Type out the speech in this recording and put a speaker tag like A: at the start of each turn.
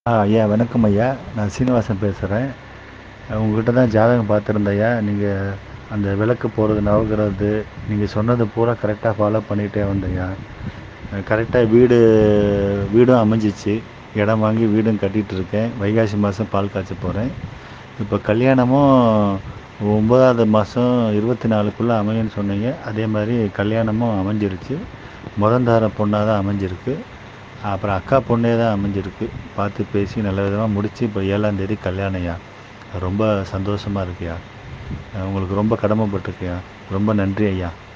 A: ஆ ஐயா வணக்கம் ஐயா நான் சீனிவாசன் பேசுகிறேன் உங்கள்கிட்ட தான் ஜாதகம் பார்த்துருந்தேன் ஐயா நீங்கள் அந்த விளக்கு போடுறது நவக்கிறது நீங்கள் சொன்னது பூரா கரெக்டாக ஃபாலோ பண்ணிகிட்டே வந்தேன்யா கரெக்டாக வீடு வீடும் அமைஞ்சிச்சு இடம் வாங்கி வீடும் கட்டிகிட்டு இருக்கேன் வைகாசி மாதம் பால் காய்ச்ச போகிறேன் இப்போ கல்யாணமும் ஒம்பதாவது மாதம் இருபத்தி நாலுக்குள்ளே அமையும்னு சொன்னீங்க அதே மாதிரி கல்யாணமும் அமைஞ்சிருச்சு முதந்தார பொண்ணாக தான் அமைஞ்சிருக்கு அப்புறம் அக்கா பொண்ணே தான் அமைஞ்சிருக்கு பார்த்து பேசி நல்ல விதமாக முடித்து இப்போ ஏழாந்தேதி கல்யாணம்யா ரொம்ப சந்தோஷமாக இருக்குயா உங்களுக்கு ரொம்ப கடமைப்பட்டிருக்கேயா ரொம்ப நன்றி ஐயா